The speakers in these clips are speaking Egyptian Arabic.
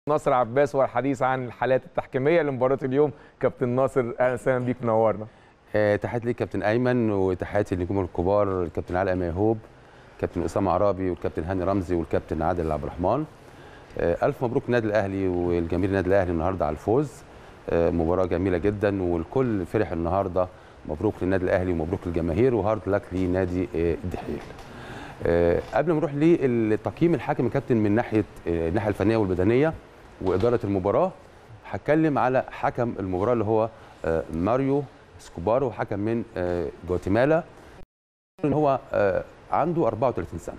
ناصر عباس والحديث عن الحالات التحكيميه لمباراه اليوم كابتن ناصر اهلا وسهلا بيك منورنا آه، تحياتي ليك كابتن ايمن وتحياتي للنجوم الكبار الكابتن علاء ميهوب كابتن اسامه عرابي والكابتن هاني رمزي والكابتن عادل عبد الرحمن آه، الف مبروك النادي الاهلي والجماهير النادي الاهلي النهارده على الفوز آه، مباراه جميله جدا والكل فرح النهارده مبروك للنادي الاهلي ومبروك للجماهير وهارد لك لنادي آه، الدحيل آه، قبل ما نروح لتقييم الحكم الكابتن من ناحيه آه، الناحيه الفنيه والبدنيه واداره المباراه هتكلم على حكم المباراه اللي هو آه، ماريو سكوبارو حكم من آه، جواتيمالا ان هو آه، عنده 34 سنه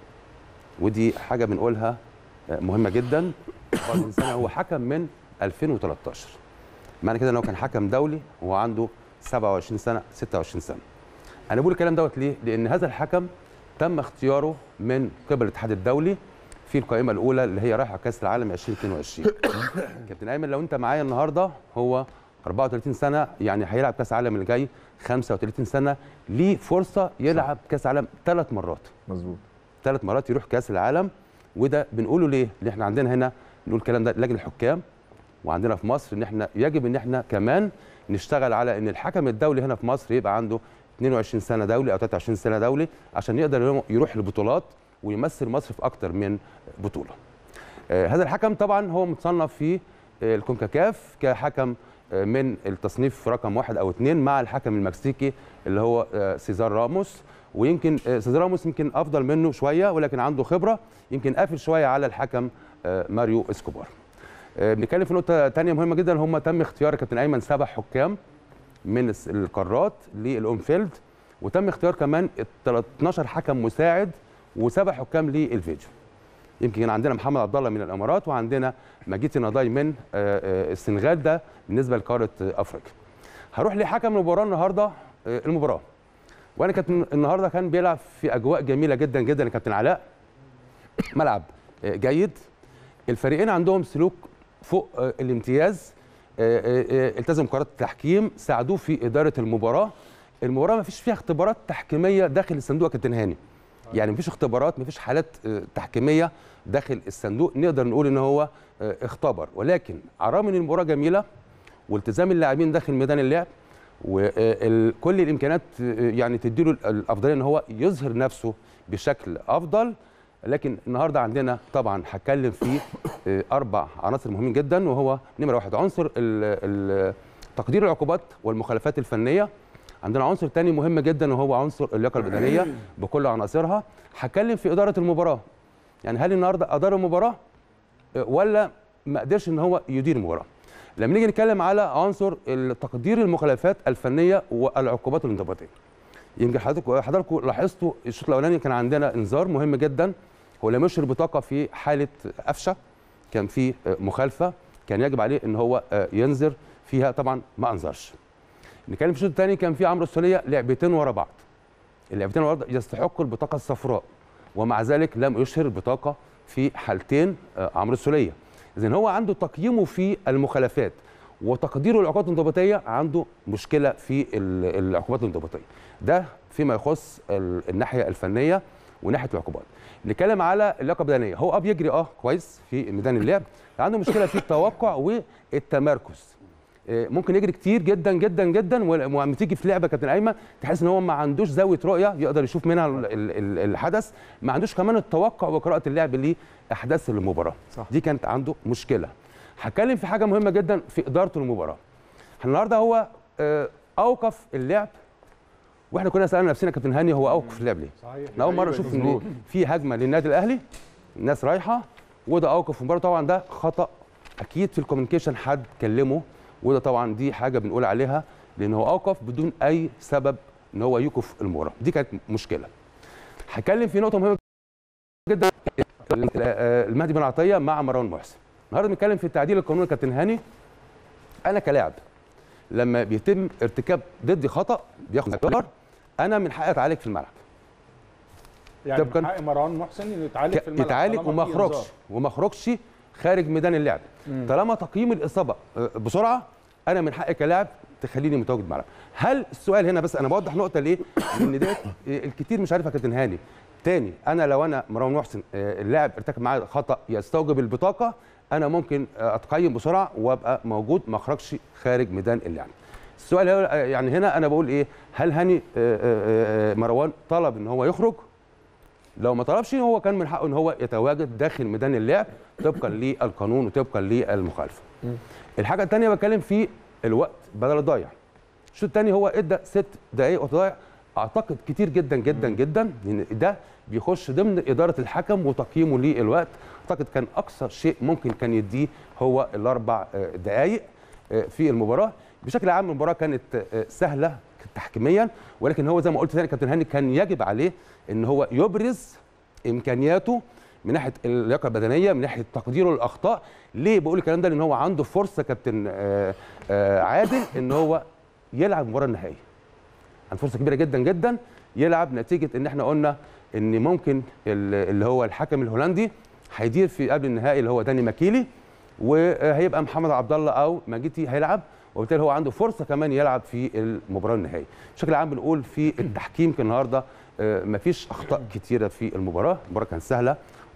ودي حاجه بنقولها آه، مهمه جدا 34 سنه هو حكم من 2013 معنى كده ان هو كان حكم دولي وهو عنده 27 سنه 26 سنه انا بقول الكلام دوت ليه لان هذا الحكم تم اختياره من قبل الاتحاد الدولي في القائمه الاولى اللي هي رايحه كاس العالم 2022 كابتن ايمن لو انت معايا النهارده هو 34 سنه يعني هيلعب كاس العالم اللي جاي 35 سنه ليه فرصه يلعب كاس عالم ثلاث مرات مظبوط ثلاث مرات يروح كاس العالم وده بنقوله ليه؟ لان احنا عندنا هنا نقول الكلام ده لجنه الحكام وعندنا في مصر ان احنا يجب ان احنا كمان نشتغل على ان الحكم الدولي هنا في مصر يبقى عنده 22 سنه دولي او 23 سنه دولي عشان يقدر يروح لبطولات ويمثل مصر في اكتر من بطوله. آه، هذا الحكم طبعا هو متصنف في آه، الكونكاكاف كحكم آه، من التصنيف رقم واحد او اثنين مع الحكم المكسيكي اللي هو آه، سيزار راموس ويمكن آه، سيزار راموس يمكن افضل منه شويه ولكن عنده خبره يمكن قافل شويه على الحكم آه، ماريو اسكوبار. آه، بنتكلم في نقطه ثانيه مهمه جدا هم تم اختيار كابتن ايمن سبع حكام من الس- القارات للاونفيلد وتم اختيار كمان 12 حكم مساعد وسبع حكام للفيديو. يمكن كان عندنا محمد عبد الله من الامارات وعندنا ماجيتي نضاي من آه، آه، السنغال ده بالنسبه لقاره آه، افريقيا. هروح لحكم المباراه النهارده آه، المباراه. وانا كابتن النهارده كان بيلعب في اجواء جميله جدا جدا يا كابتن علاء. ملعب آه، جيد الفريقين عندهم سلوك فوق آه، الامتياز آه، آه، آه، التزم قرارات التحكيم ساعدوه في اداره المباراه المباراه ما فيش فيها اختبارات تحكيميه داخل الصندوق يا كابتن هاني يعني ما فيش اختبارات ما فيش حالات آه، تحكيميه داخل الصندوق نقدر نقول ان هو آه، اختبر ولكن على الرغم ان المباراه جميله والتزام اللاعبين داخل ميدان اللعب وكل الامكانيات آه، يعني تديله الافضليه ان هو يظهر نفسه بشكل افضل لكن النهارده عندنا طبعا هتكلم في آه، اربع عناصر مهمين جدا وهو نمره واحد عنصر ال- ال- تقدير العقوبات والمخالفات الفنيه عندنا عنصر تاني مهم جدا وهو عنصر اللياقه البدنيه بكل عناصرها هتكلم في اداره المباراه يعني هل النهارده ادار المباراه آه، ولا ما قدرش ان هو يدير المباراه لما نيجي نتكلم على عنصر تقدير المخالفات الفنيه والعقوبات الانضباطيه يمكن حضرتك حضراتكم لاحظتوا الشوط الاولاني كان عندنا انذار مهم جدا هو لم يشر بطاقه في حاله قفشه كان في آه، مخالفه كان يجب عليه ان هو آه، ينذر فيها طبعا ما انذرش نتكلم في الشوط الثاني كان في عمرو السوليه لعبتين ورا بعض اللعبتين ورا بعض يستحقوا البطاقه الصفراء ومع ذلك لم يشهر بطاقه في حالتين آه، عمرو السوليه اذا هو عنده تقييمه في المخالفات وتقديره العقوبات الانضباطيه عنده مشكله في ال- العقوبات الانضباطيه ده فيما يخص ال- الناحيه الفنيه وناحيه العقوبات نتكلم على اللياقه البدنيه هو اه بيجري اه كويس في ميدان اللعب عنده مشكله في التوقع والتمركز آه، ممكن يجري كتير جدا جدا جدا ولما تيجي في لعبه كابتن ايمن تحس ان هو ما عندوش زاويه رؤيه يقدر يشوف منها ال- ال- ال- الحدث ما عندوش كمان التوقع وقراءه اللعب لاحداث المباراه صح. دي كانت عنده مشكله هتكلم في حاجه مهمه جدا في اداره المباراه النهارده هو آه، اوقف اللعب واحنا كنا سالنا نفسنا كابتن هاني هو اوقف اللعب ليه صحيح انا اول مره اشوف ان في هجمه للنادي الاهلي الناس رايحه وده اوقف المباراه طبعا ده خطا اكيد في الكوميونيكيشن حد كلمه وده طبعا دي حاجه بنقول عليها لان هو اوقف بدون اي سبب ان هو يوقف المباراه دي كانت مشكله هتكلم في نقطه مهمه جدا آه، المهدي بن عطيه مع مروان محسن النهارده بنتكلم في التعديل القانوني يا كابتن هاني انا كلاعب لما بيتم ارتكاب ضدي خطا بياخد قرار انا من حقي اتعالج في الملعب يعني طب كان- من حق مروان محسن انه يتعالج في الملعب يتعالج طالما وما في يخرجش إنذار. وما يخرجش خارج ميدان اللعب مم. طالما تقييم الاصابه آه، بسرعه انا من حقي كلاعب تخليني متواجد معاك هل السؤال هنا بس انا بوضح نقطه ليه لان ديت آه، الكتير مش عارف يا كابتن هاني تاني انا لو انا مروان محسن آه، اللاعب ارتكب معاه خطا يستوجب البطاقه انا ممكن آه، اتقيم بسرعه وابقى موجود ما اخرجش خارج ميدان اللعب السؤال هو آه، يعني هنا انا بقول ايه هل هاني آه، آه، آه، مروان طلب ان هو يخرج لو ما طلبش هو كان من حقه ان هو يتواجد داخل ميدان اللعب طبقا للقانون وطبقا للمخالفه الحاجه الثانيه بتكلم في الوقت بدل الضايع الشوط الثاني هو ادى ست دقائق وضايع اعتقد كتير جدا جدا جدا ان ده بيخش ضمن اداره الحكم وتقييمه للوقت اعتقد كان اقصى شيء ممكن كان يديه هو الاربع آه، دقائق آه، في المباراه بشكل عام المباراه كانت آه، سهله تحكيميا ولكن هو زي ما قلت ثاني كابتن هاني كان يجب عليه ان هو يبرز امكانياته من ناحيه اللياقه البدنيه من ناحيه تقديره للاخطاء ليه بقول الكلام ده لان هو عنده فرصه كابتن آه، آه، عادل ان هو يلعب المباراه النهائيه عنده فرصه كبيره جدا جدا يلعب نتيجه ان احنا قلنا ان ممكن ال- اللي هو الحكم الهولندي هيدير في قبل النهائي اللي هو داني ماكيلي وهيبقى محمد عبد الله او ماجيتي هيلعب وبالتالي هو عنده فرصه كمان يلعب في المباراه النهائيه بشكل عام بنقول في التحكيم كان النهارده آه، مفيش اخطاء كتيره في المباراه المباراه كانت سهله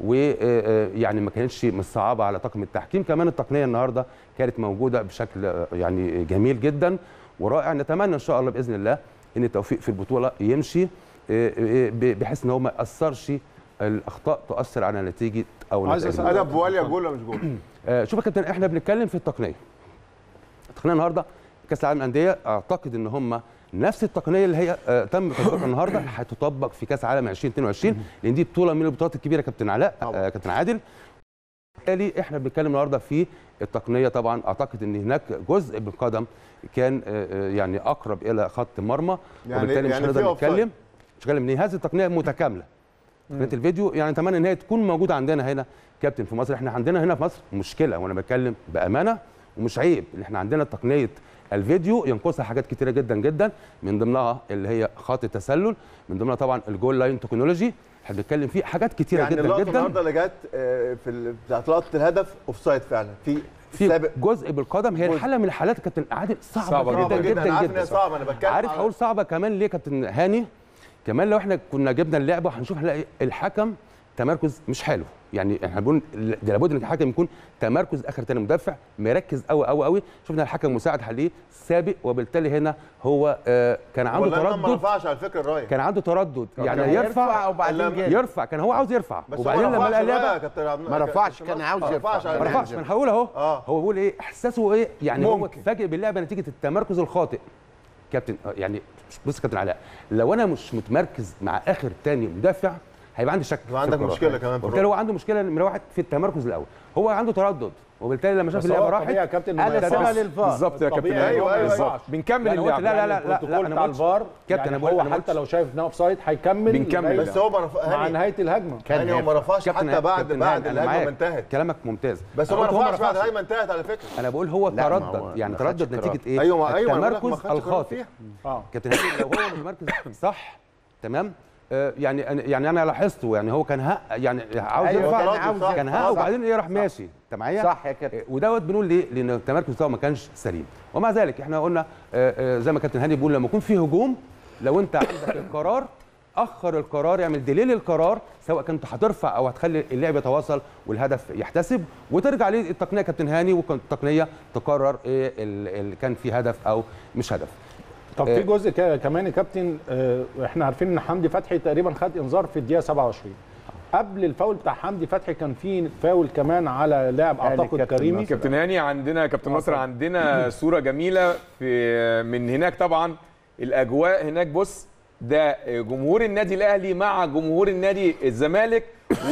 ويعني ما كانتش مصعبه على طاقم التحكيم كمان التقنيه النهارده كانت موجوده بشكل آه، يعني جميل جدا ورائع نتمنى ان شاء الله باذن الله ان التوفيق في البطوله يمشي آه، آه، ب- بحيث ان هو ما ياثرش الاخطاء تؤثر على نتيجه او عايز نتائج أسأل ادب بواليا جول ولا مش جول؟ آه، شوف يا كابتن احنا بنتكلم في التقنيه التقنيه النهارده كاس العالم للانديه اعتقد ان هم نفس التقنيه اللي هي آه، تم تطبيقها النهارده هتطبق في كاس العالم 2022 لان دي بطوله من البطولات الكبيره كابتن علاء آه، كابتن عادل بالتالي احنا بنتكلم النهارده في التقنيه طبعا اعتقد ان هناك جزء بالقدم كان آه، آه، يعني اقرب الى خط المرمى يعني- وبالتالي مش يعني هنقدر في أوفسايد. نتكلم مش هنتكلم ان هذه التقنيه متكامله تقنيه الفيديو يعني اتمنى ان هي تكون موجوده عندنا هنا كابتن في مصر احنا عندنا هنا في مصر مشكله وانا بتكلم بامانه ومش عيب ان احنا عندنا تقنيه الفيديو ينقصها حاجات كتيره جدا جدا من ضمنها اللي هي خط التسلل من ضمنها طبعا الجول لاين تكنولوجي احنا بنتكلم فيه حاجات كتيره يعني جدا اللقطه جدا النهارده اللي جت آه، في ال- بتاعت لقطه الهدف اوف سايد فعلا في في سابق جزء بالقدم هي جزء. الحاله من الحالات كابتن عادل صعبه, صعبة جدا صعبه جدا جدا انا عارف ان هي جدا صعبه انا بتكلم عارف على- هقول صعبه كمان ليه كابتن هاني كمان لو احنا كنا جبنا اللعبه هنشوف هنلاقي الحكم تمركز مش حلو يعني احنا بنقول ده لابد ان الحكم يكون تمركز اخر تاني مدافع مركز قوي قوي قوي شفنا الحكم المساعد حليه سابق وبالتالي هنا هو آه كان عنده والله إنه ما تردد رفعش على فكره الرايه كان عنده تردد يعني كان يرفع وبعدين لما- جاب يرفع كان هو عاوز يرفع بس وبعدين هو ما لما رفعش لقى الرايه يا اللعبه كابتن عبد ما رفعش كان عاوز ما يرفع رفعش على ما الراية. رفعش ما انا هقول اهو اه هو بيقول ايه احساسه ايه يعني هو ممكن. اتفاجئ باللعبه نتيجه التمركز الخاطئ كابتن آه، يعني بص يا كابتن علاء لو انا مش متمركز مع اخر تاني مدافع هيبقى عندي شك يبقى في عندك القرار. مشكلة كمان في وبالتالي هو عنده مشكله نمره واحد في التمركز الاول هو عنده تردد وبالتالي لما شاف بس هو اللعبه الطبيعي يا راحت كابتن إنه ما انا يرفعش. سامع للفار بالظبط يا كابتن الطبيعي أيوة، هو ما أيوة، يرفعش. أيوة. بنكمل يعني اللعب قلت لا لا لا لا البروتوكول لا بتاع بتاع الفار كابتن، يعني أنا بقول- هو أنا حتى قلت- لو شايف انها اوف سايد هيكمل بنكمل. لغاية بس هو ما رفع مع هاني نهايه الهجمه هاني هو ما رفعش كابتن حتى بعد كابتن بعد هاني، أنا الهجمه ما معاك. انتهت كلامك ممتاز بس أنا هو ما قلت رفعش بعد رفعش. الهجمه انتهت على فكره انا بقول هو لا، ما هو تردد يعني ما خدش تردد قرار. نتيجه ايه ايوه ما ايوه أنا بقول لك ما التمركز خدش قرار الخاطئ فيها. اه كابتن هاني لو هو متمركز صح تمام آه، يعني أنا- يعني انا لاحظته يعني هو كان ها يعني عاوز أيوة، يرفع كان عاوز كان يرفع. ها صح. وبعدين ايه راح ماشي انت معايا صح يا كابتن آه، ودوت بنقول ليه لان التمركز بتاعه ما كانش سليم ومع ذلك احنا قلنا آه، آه، زي ما كابتن هاني بيقول لما يكون في هجوم لو انت عندك القرار اخر القرار يعمل دليل القرار سواء كنت هترفع او هتخلي اللعب يتواصل والهدف يحتسب وترجع للتقنيه كابتن هاني وكانت التقنيه تقرر ايه اللي كان في هدف او مش هدف طب آه. في جزء ك- كمان يا كابتن آه، احنا عارفين ان حمدي فتحي تقريبا خد انذار في الدقيقه 27 قبل الفاول بتاع حمدي فتحي كان في فاول كمان على لاعب قال اعتقد الكابتن كريمي ناصر. كابتن هاني عندنا كابتن ناصر عندنا صوره جميله في من هناك طبعا الاجواء هناك بص ده جمهور النادي الاهلي مع جمهور النادي الزمالك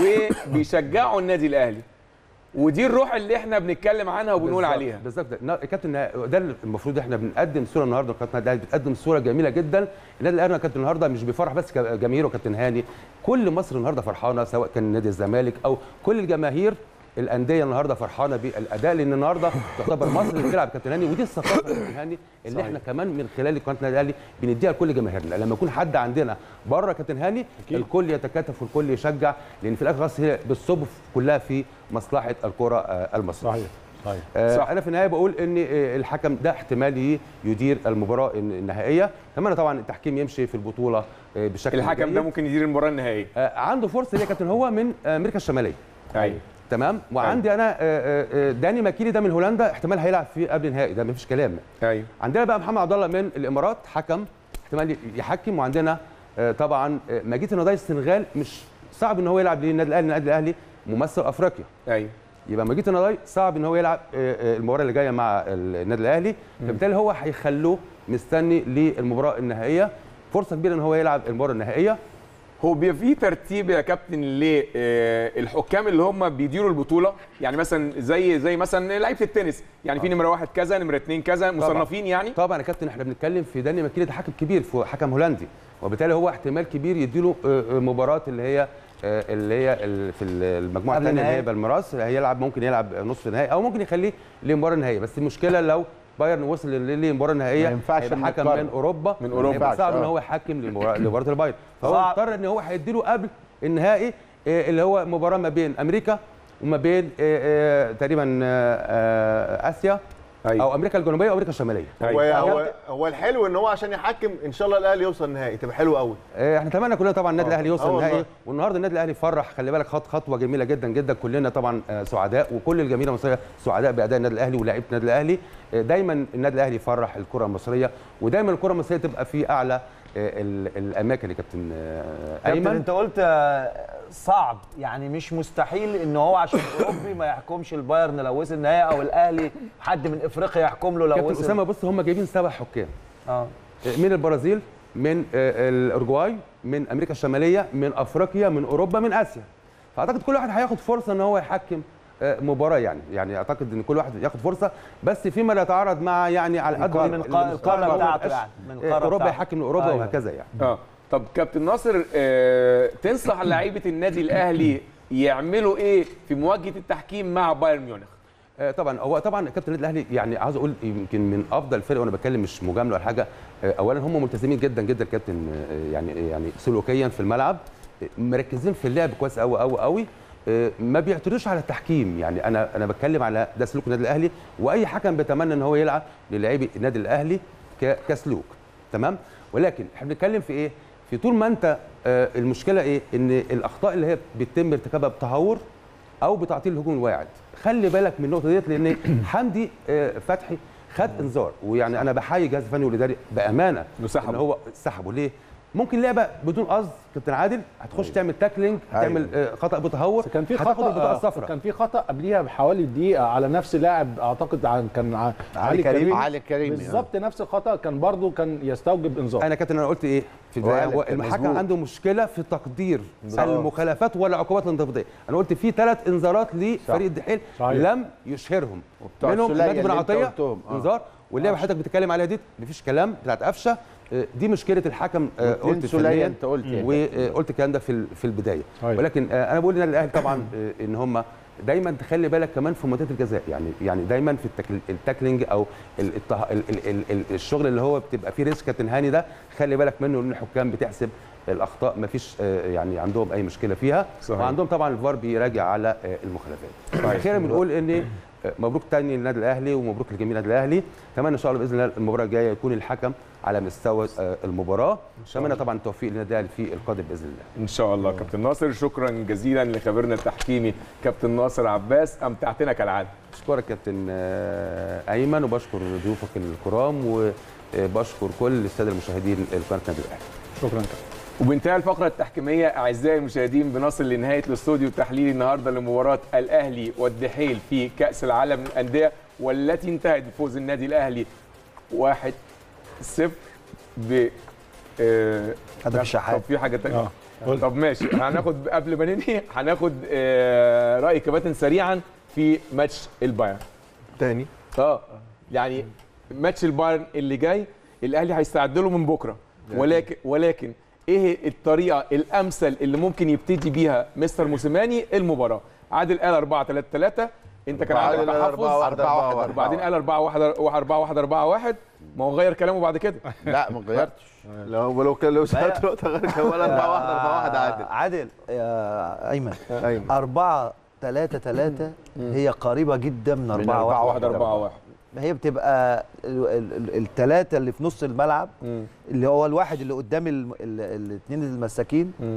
وبيشجعوا النادي الاهلي ودي الروح اللي احنا بنتكلم عنها وبنقول بالظبط، عليها بالظبط نا- كابتن ده المفروض احنا بنقدم صوره النهارده قناه النادي الاهلي بتقدم صوره جميله جدا النادي الاهلي يا كابتن النهارده مش بيفرح بس جماهيره كابتن هاني كل مصر النهارده فرحانه سواء كان نادي الزمالك او كل الجماهير الانديه النهارده فرحانه بالاداء لان النهارده تعتبر مصر اللي بتلعب كابتن هاني ودي الثقافه يا كابتن هاني اللي احنا كمان من خلال قناه النادي الاهلي بنديها لكل جماهيرنا لما يكون حد عندنا بره كابتن هاني الكل يتكاتف والكل يشجع لان في الاخر خلاص هي بالصب كلها في مصلحه الكره آه، المصريه صحيح صحيح آه، صح. انا في النهايه بقول ان آه، الحكم ده احتمال ي- يدير المباراه الن- النهائيه اتمنى طبعا التحكيم يمشي في البطوله آه، بشكل الحكم جيد. ده ممكن يدير المباراه النهائيه آه، عنده فرصه ليه يا كابتن هو من آه، امريكا الشماليه ايوه تمام وعندي انا آه، آه، آه، داني ماكيلي ده من هولندا احتمال هيلعب في قبل نهائي ده مفيش كلام ايوه عندنا بقى محمد عبد الله من الامارات حكم احتمال يحكم وعندنا آه، طبعا آه، مجيد النضاي السنغال مش صعب ان هو يلعب للنادي الاهلي النادي الاهلي ممثل افريقيا ايوه يبقى مجيد النضاي صعب ان هو يلعب آه، آه، المباراه اللي جايه مع النادي الاهلي فبالتالي هو هيخلوه مستني للمباراه النهائيه فرصه كبيره ان هو يلعب المباراه النهائيه هو بيبقى في ترتيب يا كابتن للحكام اللي هم بيديروا البطوله يعني مثلا زي زي مثلا لعيبه التنس يعني في نمره واحد كذا نمره اثنين كذا مصنفين يعني طبعا يا كابتن احنا بنتكلم في داني ماكيلي ده حكم كبير في حكم هولندي وبالتالي هو احتمال كبير يديله آه، آه، مباراه اللي هي آه، اللي هي ال- في المجموعه قبل الثانيه اللي النهائي. هي بالميراث هيلعب ممكن يلعب نصف نهائي او ممكن يخليه للمباراه النهائيه بس المشكله لو بايرن وصل لل- للمباراه النهائيه ما ينفعش هيبقى إنه حكم يتقارن. من اوروبا من أوروبا. هيبقى صعب ان آه. هو يحكم للمباراه لمباراه البايرن فهو صعب. اضطر ان هو هيديله قبل النهائي آه، اللي هو مباراه ما بين امريكا وما بين آه، آه، تقريبا آه، آه، اسيا أيوة. او امريكا الجنوبيه وامريكا الشماليه هو أيوة. هو هو الحلو ان هو عشان يحكم ان شاء الله الاهلي يوصل النهائي تبقى حلو قوي آه، احنا نتمنى كلنا طبعا النادي آه. الاهلي آه يوصل والله. النهائي والنهارده النادي الاهلي فرح خلي بالك خط خطوه جميله جدا جدا كلنا طبعا آه، سعداء وكل الجماهير المصريه سعداء باداء النادي الاهلي ولاعيبه النادي الاهلي آه، دايما النادي الاهلي يفرح الكره المصريه ودايما الكره المصريه تبقى في اعلى آه، ال- الاماكن يا كابتن آه، كابتن ايمن انت قلت آه، صعب يعني مش مستحيل ان هو عشان اوروبي ما يحكمش البايرن لو وصل النهائي او الاهلي حد من افريقيا يحكم له لو كابتن وصل اسامه بص هم جايبين سبع حكام اه من البرازيل من آه، الاورجواي من امريكا الشماليه من افريقيا من اوروبا من اسيا فاعتقد كل واحد هياخد فرصه ان هو يحكم آه، مباراه يعني يعني اعتقد ان كل واحد ياخد فرصه بس فيما لا يتعارض مع يعني على قد من الق- القاره بتاعته يعني من القاره اوروبا بتاعته. يحكم من اوروبا أيوة. وهكذا يعني اه طب كابتن ناصر آه تنصح لعيبه النادي الاهلي يعملوا ايه في مواجهه التحكيم مع بايرن ميونخ آه، طبعا هو طبعا كابتن النادي الاهلي يعني عاوز اقول يمكن من افضل الفرق وانا بتكلم مش مجامله ولا حاجه آه، اولا هم ملتزمين جدا جدا كابتن آه، يعني يعني سلوكيا في الملعب آه، مركزين في اللعب كويس قوي قوي قوي آه، ما بيعترضوش على التحكيم يعني انا انا بتكلم على ده سلوك النادي الاهلي واي حكم بيتمنى ان هو يلعب للاعبي النادي الاهلي ك- كسلوك تمام ولكن احنا بنتكلم في ايه في طول ما انت آه، المشكله ايه ان الاخطاء اللي هي بيتم ارتكابها بتهور او بتعطيل الهجوم الواعد خلي بالك من النقطه ديت لان حمدي آه، فتحي خد انذار ويعني انا بحيي الجهاز الفني والاداري بامانه إنه سحبه. ان هو سحبه ليه ممكن لعبه بدون قصد كابتن عادل هتخش تعمل تاكلينج تعمل آه، خطا بتهور بس كان في هتاخد خطا البطاقه آه، الصفراء كان في خطا قبليها بحوالي دقيقه على نفس لاعب اعتقد عن كان ع- علي كريمي. كريم علي كريمي، آه. بالظبط نفس الخطا كان برضو كان يستوجب انذار انا كابتن انا قلت ايه في البدايه وقالك هو كان الحكم مظبوط. عنده مشكله في تقدير المخالفات والعقوبات الانضباطيه انا قلت في ثلاث انذارات لفريق الدحيل صحيح. لم يشهرهم وبتوع منهم السولية نادي بن اللي أنت عطيه قلتهم. آه. انذار واللعبه حضرتك بتتكلم عليها دي مفيش كلام بتاعت قفشه آه، دي مشكله الحكم آه، واتنين قلت سولية فنياً، أنت قلت يعني. وقلت الكلام ده في ال- في البدايه صحيح. ولكن آه، انا بقول للنادي الاهلي طبعا آه، ان هم دايما تخلي بالك كمان في منطقه الجزاء يعني يعني دايما في التكل التاكلينج او ال الته- ال ال ال ال الشغل اللي هو بتبقى فيه ريسك كابتن هاني ده خلي بالك منه ان الحكام بتحسب الاخطاء ما فيش يعني عندهم اي مشكله فيها صحيح. وعندهم طبعا الفار بيراجع على آه، المخالفات اخيرا بنقول ان آه، مبروك تاني للنادي الاهلي ومبروك لجميع النادي الاهلي اتمنى ان شاء الله باذن الله المباراه الجايه يكون الحكم على مستوى آه، المباراه اتمنى طبعا التوفيق للنادي الاهلي في القادم باذن الله ان شاء الله كابتن ناصر شكرا جزيلا لخبيرنا التحكيمي كابتن ناصر عباس امتعتنا كالعاده بشكرك كابتن آه، ايمن وبشكر ضيوفك الكرام وبشكر كل الساده المشاهدين القناه النادي الاهلي شكرا كابتن وبانتهى الفقرة التحكيمية أعزائي المشاهدين بنصل لنهاية الاستوديو التحليلي النهاردة لمباراة الأهلي والدحيل في كأس العالم للأندية والتي انتهت بفوز النادي الأهلي 1 0 ب آه، هدف الشحات. طب في حاجة تانية آه، قول. طب ماشي هناخد قبل ما ننهي هناخد آه، رأي كباتن سريعا في ماتش البايرن تاني اه يعني ماتش البايرن اللي جاي الاهلي هيستعد له من بكره ولكن ولكن ايه الطريقه الامثل اللي ممكن يبتدي بيها مستر موسيماني المباراه عادل قال 4 3 3 انت كان عندك عادل قال تحفظ 4 1 4 1 وبعدين قال 4 1 4 1 4 1 ما هو غير كلامه بعد كده لا ما غيرتش لو لو كان لو سالت نقطه غير كان ولا 4 1 4 1 عادل عادل يا ايمن ايوه 4 3 3 هي قريبه جدا من 4 1 1 4 1 هي بتبقى الثلاثه اللي في نص الملعب اللي هو الواحد اللي قدام الاثنين المساكين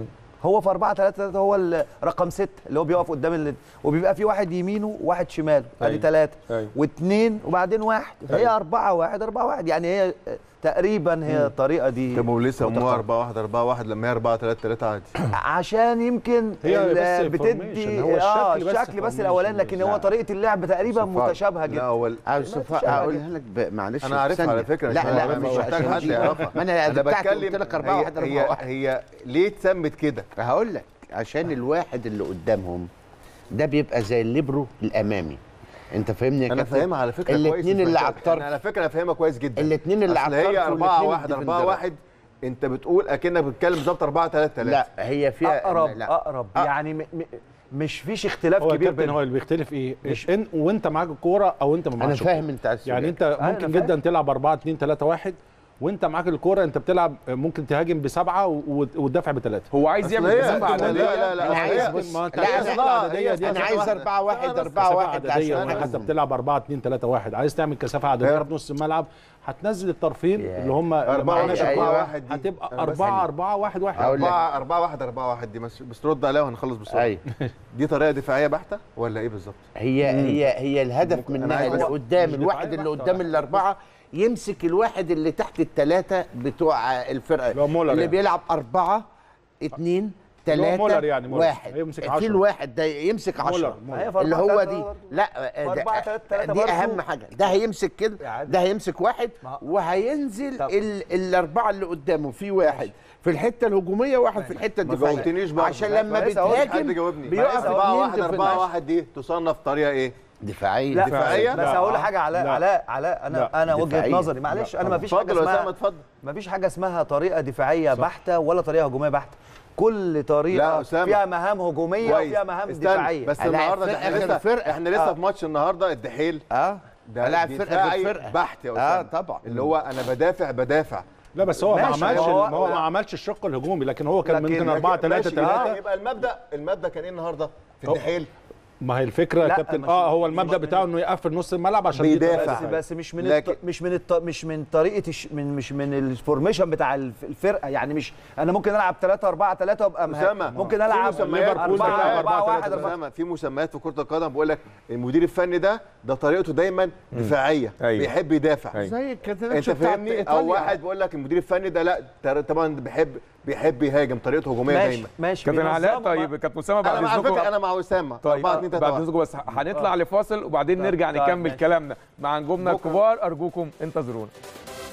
هو في 4 3 3 هو ال- رقم 6 اللي هو بيقف قدام اللي وبيبقى في واحد يمينه وواحد شماله ادي أيوة. ثلاثه أيوة. واثنين وبعدين واحد هي أيوة. 4 1 4 1 يعني هي تقريبا هي الطريقه دي طب وليه سموها متقاربة. 4 1 4 1 لما هي 4 3 3 عادي عشان يمكن هي ال- بس بتدي formation، هو اه الشكل بس الشكل بس formation الاولاني لكن هو لا. طريقه اللعب تقريبا صفار. متشابهه لا جدا هو ال- عاوز مفيش صفاء حاجة. اقولها لك ب- معلش انا عارفها ثانية. على فكره لا لا مش مش محتاج عشان حد دي. يعرفها ما انا انا بتاعتي بتكلم قلت لك 4 هي 1 4 هي, 1 هي ليه اتسمت كده هقول لك عشان الواحد اللي قدامهم ده بيبقى زي الليبرو الامامي انت فاهمني يا انا كابتن؟ فاهمها على فكره كويس الاثنين مش اللي محتاج- على الطرف أنا على فكره انا فاهمها كويس جدا الاثنين اللي أصل على الطرف هي 4 والاتنين 1 4 ديفندرات. 1 انت بتقول اكنك بتتكلم بالظبط 4 3 3 لا هي فيها اقرب لا. اقرب يعني م م مش فيش اختلاف هو كبير الكابتن بينهم هو اللي بيختلف ايه؟ مش إن وانت معاك الكوره او انت ما انا معكش فاهم انت عايز يعني تقول انت أنا ممكن فاهم. جدا تلعب 4 2 3 1 وانت معاك الكوره انت بتلعب ممكن تهاجم بسبعه و- وتدافع بثلاثه هو عايز أصل يعمل هي- مسافه لا عدديه لا لا أنا عايز هي- بص- ما انت لا، عايز أنا- مسافة عدديه دي انا هتبقى عايز واحدة. 4 1 4 كثافة 1 عدديه عشان حتى بتلعب 4 2 3 1 عايز تعمل كثافه عدديه هي- في نص الملعب هتنزل الطرفين يا. اللي هم 4 1 أيوة. 4 1 دي هتبقى أنا بس- 4 4 1 1 هقول لك. 4 4 1 4 1 دي بس بس رد عليها وهنخلص بسرعه ايوه دي طريقه دفاعيه بحته ولا ايه بالظبط؟ هي هي هي الهدف ممكن- أنا منها عايز اللي بس- قدام مش الواحد دفاعية اللي بحتة قدام ولا الاربعه يمسك الواحد اللي تحت الثلاثه بتوع الفرقه اللي هو مولر اللي يعني. بيلعب اربعه اثنين اللي هو ثلاثه مولر يعني مولر. واحد هيمسك في عشرة. الواحد ده يمسك مولر، 10 مولر. هي في اللي 4 هو 3 دي برضه. لا في 4 3 3 دي برضه. اهم حاجه ده هيمسك كده يعني- ده هيمسك واحد ما- وهينزل طب. ال- الاربعه اللي قدامه في واحد في الحته الهجوميه واحد في الحته ما الدفاعيه جاوبتنيش برضه. عشان لا، لما كويس أهو، حد بتهاجم جاوبني بيقف 4 اتنين 1 4 ديفندر. 1 دي تصنف طريقه ايه؟ دفاعيه لا دفاعية؟ بس لا. هقول حاجه علاء لا. علاء علاء انا لا. انا وجهه دفاعية. نظري معلش انا ما فيش حاجه اتفضل يا اسامه اسمها اتفضل ما فيش حاجه اسمها طريقه دفاعيه بحته ولا طريقه هجوميه بحته كل لا، طريقه أسامة. فيها مهام هجوميه كويس. وفيها مهام استنى، دفاعيه بس ألاعب النهارده فرقة احنا غير لسه فرقة. احنا لسه آه. في ماتش النهارده الدحيل اه ده ألاعب فرقة غير دفاعي فرقة. بحت يا اه اسامه طبعا اللي هو انا بدافع بدافع لا بس هو ما ماشي، عملش هو- ما هو ما عملش الشق الهجومي لكن هو كان لكن- ممكن 4 3 ماشي، 3 يبقى المبدا المبدا كان ايه النهارده في هو- الدحيل ما هي الفكره يا لا، كابتن مش- اه هو المبدا بتاعه انه يقفل نص الملعب عشان بيدافع. بس بس مش من لكن- الط... مش من الط... مش من طريقه الش... من مش من الفورميشن بتاع الف- الفرقه يعني مش انا ممكن العب 3 4 3 وابقى مه- أسامة، ممكن في العب مسميات 4 ليفربول بتلعب 4 4 1 3 4 اسامه في مسميات في كره القدم بقول لك المدير الفني ده ده طريقته دايما دفاعيه أيوة. بيحب يدافع أيوة. زي انت الكاتالونيش بتاع فاهمني او إيطاليا. واحد بيقول لك المدير الفني ده لا تر- طبعا بيحب بيحب يهاجم طريقته هجوميه ماشي دايما ماشي كابتن علاء بينظموا طيب كابتن اسامه انا بعد مع اذنكم فكره انا مع اسامه طيب 4 2 3 بعد 1 اذنكم بس هنطلع لفاصل وبعدين نرجع طيب، نكمل ماشي. كلامنا مع نجومنا بكرة. الكبار ارجوكم انتظرونا